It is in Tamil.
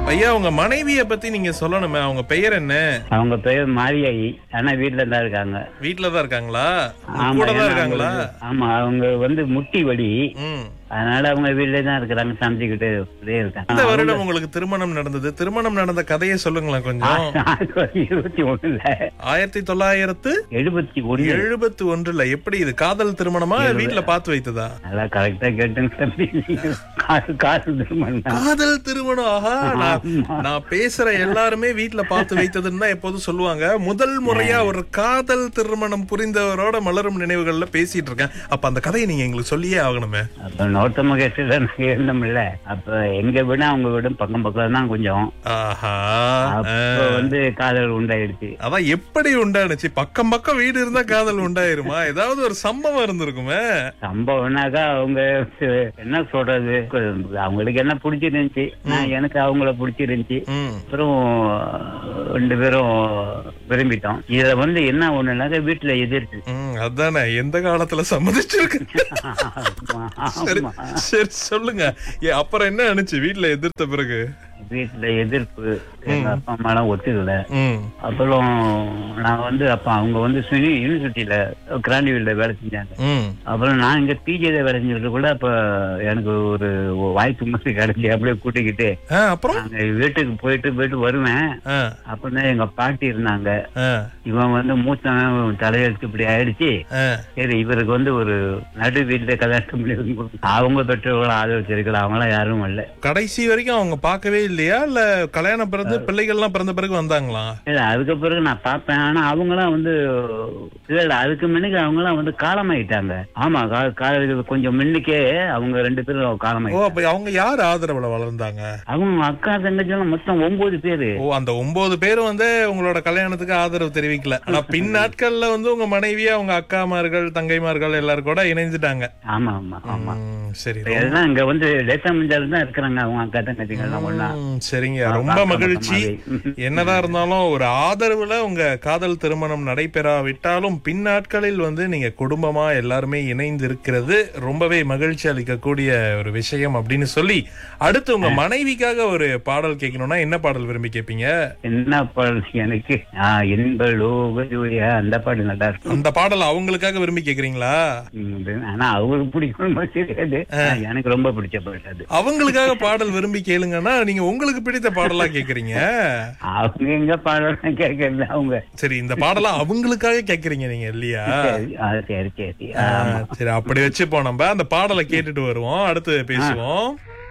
ஐயா உங்க மனைவிய பத்தி நீங்க சொல்லணுமே அவங்க பெயர் என்ன அவங்க பேர் மாரியாயி ஆனா வீட்டுல தான் இருக்காங்க வீட்ல தான் இருக்காங்களா ஆமா கூட தான் ஏன்னா இருக்காங்களா அவங்களுக்கு- ஆமா அவங்க வந்து முட்டி வலி ம் அதனால அவங்க வீட்டுல தான் இருக்கிறாங்க சமைச்சுக்கிட்டு அப்படியே இருக்காங்க இந்த வருடம் உங்களுக்கு திருமணம் நடந்தது திருமணம் நடந்த கதையை சொல்லுங்களேன் கொஞ்சம் இருபத்தி ஒண்ணுல ஆயிரத்தி தொள்ளாயிரத்து எழுபத்தி ஒண்ணு எழுபத்தி ஒன்றுல எப்படி இது காதல் திருமணமா வீட்ல பார்த்து வைத்ததா நல்லா கரெக்டா கேட்டுங்க தம்பி காசு காசு திருமணம் தான். காதல் திருமணம் ஆஹா நான் நான் பேசுற எல்லாருமே வீட்ல பார்த்து வைத்ததுன்னு தான் எப்போதும் சொல்லுவாங்க முதல் முறையா ஒரு காதல் திருமணம் புரிந்தவரோட மலரும் நினைவுகள்ல பேசிட்டு இருக்கேன் அப்ப அந்த கதையை நீங்க எங்களுக்கு சொல்லியே ஆகணுமே அப்ப நோத்தம கேட்டு நாங்க இருந்தோம்ல அப்ப எங்க விட அவங்க விட பக்கம் பக்கம் தான் கொஞ்சம் ஆஹா அப்ப வந்து காதல் உண்டாயிடுச்சு அதான் எப்படி உண்டானுச்சு பக்கம் பக்கம் வீடு இருந்தா காதல் உண்டாயிருமா ஏதாவது ஒரு சம்பவம் இருந்திருக்குமே சம்பவம்னாக்கா அவங்க என்ன சொல்றது அவங்களுக்கு என்ன பிடிச்சிருந்துச்சு நான் எனக்கு அவங்கள பிடிச்சிருந்துச்சு ம் அப்புறம் ரெண்டு பேரும் விரும்பிட்டோம் இதுல வந்து என்ன ஒண்ணுனாக்க வீட்டுல எதிர்த்து ம் அதானே எந்த காலத்துல சம்மதிச்சிருக்கு சரி ஆமா. சரி சொல்லுங்க ஏ, அப்புறம் என்ன ஆனிச்சு வீட்ல எதிர்த்த பிறகு வீட்டுல எதிர்ப்பு எங்க அப்பா அம்மா எல்லாம் ஒத்துக்கல ம் அப்புறம் நான் வந்து அப்ப அவங்க வந்து சுனி யூனிவர்சிட்டியில கிராண்டிவில்ல வேலை செஞ்சாங்க ம் அப்புறம் நான் இங்க பிஜேல வேலை செஞ்சுட்டு கூட அப்ப எனக்கு ஒரு வாய்ப்பு மட்டும் கிடைச்சி அப்படியே கூட்டிக்கிட்டு ஆ, அப்புறம் நாங்க வீட்டுக்கு போயிட்டு போயிட்டு வருவேன் ஆ, அப்பதான் எங்க பாட்டி இருந்தாங்க ஆ, இவன் வந்து மூத்தவன் தலையெழுத்து இப்படி ஆயிடுச்சு ஆ. சரி இவருக்கு வந்து ஒரு நடு வீட்டுல கல்யாணம் பண்ணி வைக்க கொடுக்கணும். அவங்க பெற்றோர்கள் ஆதரவச்சிருக்கலாம் அவங்களாம் யாரும் இல்ல கடைசி வரைக்கும் அவங்க பார்க்கவே இல்லையா இல்ல கல்யாணம் பிறந்து பிள்ளைகள்லாம் பிறந்த பிறகு வந்தாங்களா இல்ல அதுக்கு பிறகு நான் பார்ப்பேன் ஆனா அவங்களாம் வந்து இல்ல இல்ல அதுக்கு முன்னுக்கு அவங்களாம் வந்து காலமாயிட்டாங்க ஆமா கா- கா- இது கொஞ்சம் முன்னுக்கே அவங்க ரெண்டு பேரும் ஓ காலமாயிட்டாங்க அப்ப அவங்க யார் ஆதரவுல வளர்ந்தாங்க அவங்க அக்கா தங்கச்சி எல்லாம் மொத்தம் ஒன்பது பேரு ஓ அந்த ஒன்பது பேரும் வந்து உங்களோட கல்யாணத்துக்கு ஆதரவு தெரிவிக்கல ஆனா பின் நாட்கள்ல வந்து உங்க மனைவியா உங்க அக்காமார்கள் தங்கைமார்கள் எல்லாரும் கூட இணைஞ்சிட்டாங்க ஆமா ஆமா ஆமா ம், சரி இப்ப எல்லாம் இங்க வந்து லேசா மஞ்சால தான் இருக்கிறாங்க அவங்க அக்கா தங்கச்சிங்க எல்லாம் ஒண்ணா ம், சரிங்க ரொம்ப மகிழ்ச்சி என்னதான் இருந்தாலும் ஒரு ஆதரவுல உங்க காதல் திருமணம் நடைபெறாவிட்டாலும் பின் நாட்களில் வந்து நீங்க குடும்பமா எல்லாருமே இணைந்து இருக்கிறது ரொம்பவே மகிழ்ச்சி அளிக்கக்கூடிய ஒரு விஷயம் அப்படின்னு சொல்லி அடுத்து உங்க மனைவிக்காக ஒரு பாடல் கேட்கணும்னா என்ன பாடல் விரும்பி கேட்பீங்க என்ன பாடல் எனக்கு ஆஹ் இன்ப லோக ஜோடியா அந்த பாட்டு நல்லா இருக்கும் அந்த பாடல் அவங்களுக்காக விரும்பி கேக்குறீங்களா ம், ஆனா அவங்களுக்கு பிடிக்கும் தெரியாது ஆனா எனக்கு ரொம்ப பிடிச்ச பாட்டு அது அவங்களுக்காக பாடல் விரும்பி கேளுங்கன்னா நீங்க உங்களுக்கு பிடித்த பாடலா கேக்குறீங்க அவங்க எங்க பாடலாம் கேட்கறது அவங்க சரி இந்த பாடலா அவங்களுக்காக கேக்குறீங்க நீங்க இல்லையா சரி, ஆ, சரி சரி ஆ, சரி அப்படி வச்சுப்போம் நம்ம அந்த பாடலை கேட்டுட்டு வருவோம் அடுத்து பேசுவோம்